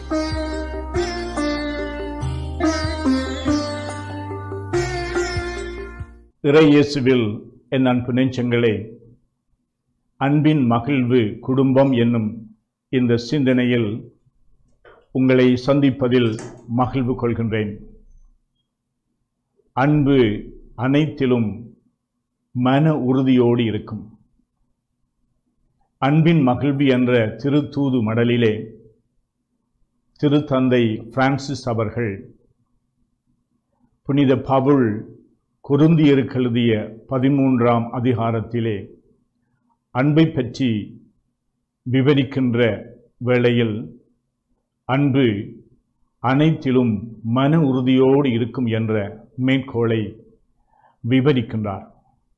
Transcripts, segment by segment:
இறையேசுவில் என் அன்பு நெஞ்சங்களே அன்பின் மகிழ்வு குடும்பம் என்னும் இந்த சிந்தனையில் உங்களை சந்திப்பதில் மகிழ்வு கொள்கின்றேன் அன்பு அனைத்திலும் மன உறுதியோடு இருக்கும் அன்பின் மகிழ்வு என்ற திருத்தூது மடலிலே திருத்தந்தை பிரான்சிஸ் அவர்கள் புனித பவுல் குருந்தியருக்கு எழுதிய பதிமூன்றாம் அதிகாரத்திலே அன்பை பற்றி விவரிக்கின்ற வேளையில் அன்பு அனைத்திலும் மன உறுதியோடு இருக்கும் என்ற மேற்கோளை விவரிக்கின்றார்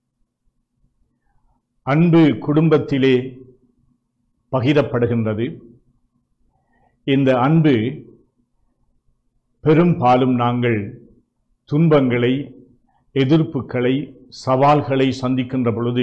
அன்பு குடும்பத்திலே பகிரப்படுகின்றது இந்த அன்பு பெரும்பாலும் நாங்கள் துன்பங்களை எதிர்ப்புகளை சவால்களை சந்திக்கின்ற பொழுது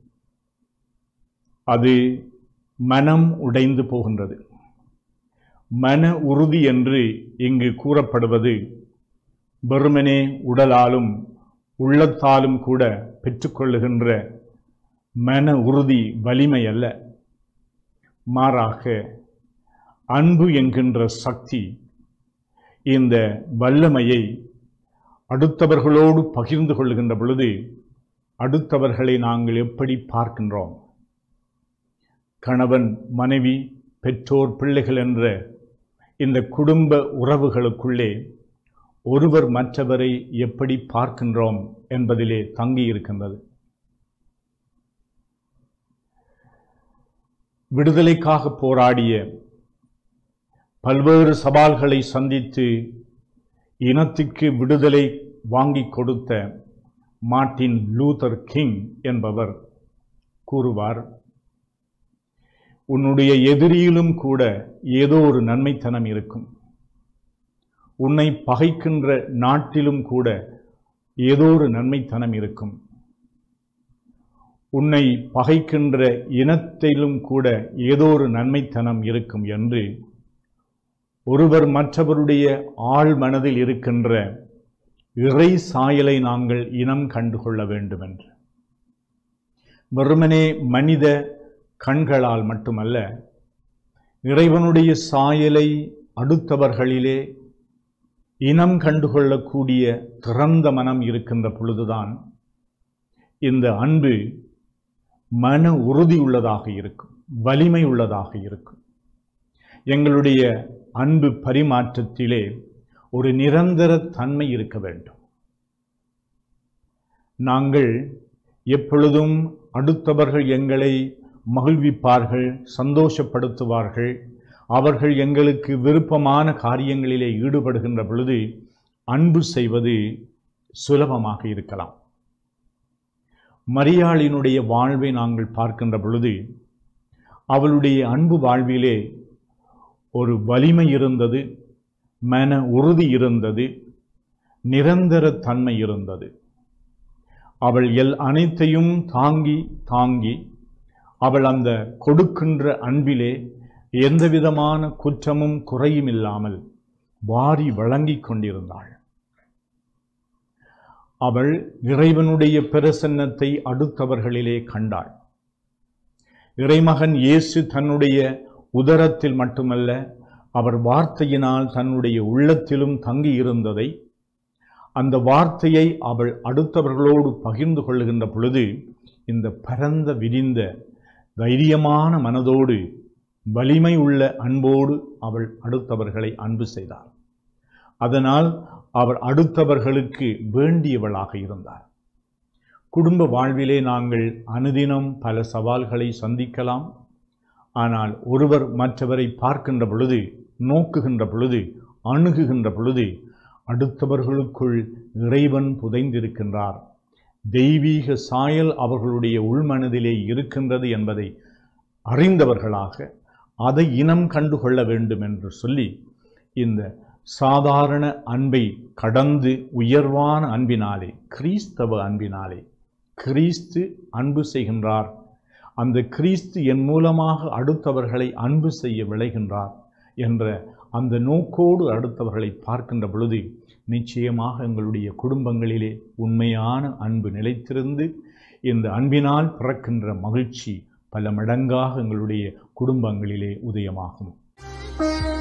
அது மனம் உடைந்து போகின்றது மன உறுதி என்று இங்கு கூறப்படுவது வெறுமனே உடலாலும் உள்ளத்தாலும் கூட பெற்றுக்கொள்ளுகின்ற மன உறுதி வலிமை அல்ல மாறாக அன்பு என்கின்ற சக்தி இந்த வல்லமையை அடுத்தவர்களோடு பகிர்ந்து கொள்ளுகின்ற பொழுது அடுத்தவர்களை நாங்கள் எப்படி பார்க்கின்றோம் கணவன் மனைவி பெற்றோர் பிள்ளைகள் என்ற இந்த குடும்ப உறவுகளுக்குள்ளே ஒருவர் மற்றவரை எப்படி பார்க்கின்றோம் என்பதிலே தங்கி இருக்கின்றது விடுதலைக்காக போராடிய பல்வேறு சவால்களை சந்தித்து இனத்திற்கு விடுதலை வாங்கி கொடுத்த மார்ட்டின் லூதர் கிங் என்பவர் கூறுவார் உன்னுடைய எதிரியிலும் கூட ஏதோ ஒரு நன்மைத்தனம் இருக்கும் உன்னை பகைக்கின்ற நாட்டிலும் கூட ஏதோ ஒரு நன்மைத்தனம் இருக்கும் உன்னை பகைக்கின்ற இனத்திலும் கூட ஏதோ ஒரு நன்மைத்தனம் இருக்கும் என்று ஒருவர் மற்றவருடைய ஆழ் மனதில் இருக்கின்ற இறை சாயலை நாங்கள் இனம் கண்டுகொள்ள வேண்டும் என்று வெறுமனே மனித கண்களால் மட்டுமல்ல இறைவனுடைய சாயலை அடுத்தவர்களிலே இனம் கண்டுகொள்ளக்கூடிய திறந்த மனம் இருக்கின்ற பொழுதுதான் இந்த அன்பு மன உறுதி உள்ளதாக இருக்கும் வலிமை உள்ளதாக இருக்கும் எங்களுடைய அன்பு பரிமாற்றத்திலே ஒரு நிரந்தர தன்மை இருக்க வேண்டும் நாங்கள் எப்பொழுதும் அடுத்தவர்கள் எங்களை மகிழ்விப்பார்கள் சந்தோஷப்படுத்துவார்கள் அவர்கள் எங்களுக்கு விருப்பமான காரியங்களிலே ஈடுபடுகின்ற பொழுது அன்பு செய்வது சுலபமாக இருக்கலாம் மரியாளினுடைய வாழ்வை நாங்கள் பார்க்கின்ற பொழுது அவளுடைய அன்பு வாழ்விலே ஒரு வலிமை இருந்தது மன உறுதி இருந்தது நிரந்தர தன்மை இருந்தது அவள் எல் அனைத்தையும் தாங்கி தாங்கி அவள் அந்த கொடுக்கின்ற அன்பிலே எந்தவிதமான குற்றமும் குறையும் இல்லாமல் வாரி வழங்கிக் கொண்டிருந்தாள் அவள் இறைவனுடைய பிரசன்னத்தை அடுத்தவர்களிலே கண்டாள் இறைமகன் இயேசு தன்னுடைய உதரத்தில் மட்டுமல்ல அவர் வார்த்தையினால் தன்னுடைய உள்ளத்திலும் தங்கி இருந்ததை அந்த வார்த்தையை அவள் அடுத்தவர்களோடு பகிர்ந்து கொள்ளுகின்ற பொழுது இந்த பரந்த விரிந்த தைரியமான மனதோடு வலிமை உள்ள அன்போடு அவள் அடுத்தவர்களை அன்பு செய்தார் அதனால் அவர் அடுத்தவர்களுக்கு வேண்டியவளாக இருந்தார் குடும்ப வாழ்விலே நாங்கள் அனுதினம் பல சவால்களை சந்திக்கலாம் ஆனால் ஒருவர் மற்றவரை பார்க்கின்ற பொழுது நோக்குகின்ற பொழுது அணுகுகின்ற பொழுது அடுத்தவர்களுக்குள் இறைவன் புதைந்திருக்கின்றார் தெய்வீக சாயல் அவர்களுடைய உள்மனதிலே இருக்கின்றது என்பதை அறிந்தவர்களாக அதை இனம் கண்டு கொள்ள வேண்டும் என்று சொல்லி இந்த சாதாரண அன்பை கடந்து உயர்வான அன்பினாலே கிறிஸ்தவ அன்பினாலே கிறிஸ்து அன்பு செய்கின்றார் அந்த கிறிஸ்து என் மூலமாக அடுத்தவர்களை அன்பு செய்ய விளைகின்றார் என்ற அந்த நோக்கோடு அடுத்தவர்களை பார்க்கின்ற பொழுது நிச்சயமாக எங்களுடைய குடும்பங்களிலே உண்மையான அன்பு நிலைத்திருந்து இந்த அன்பினால் பிறக்கின்ற மகிழ்ச்சி பல மடங்காக எங்களுடைய குடும்பங்களிலே உதயமாகும்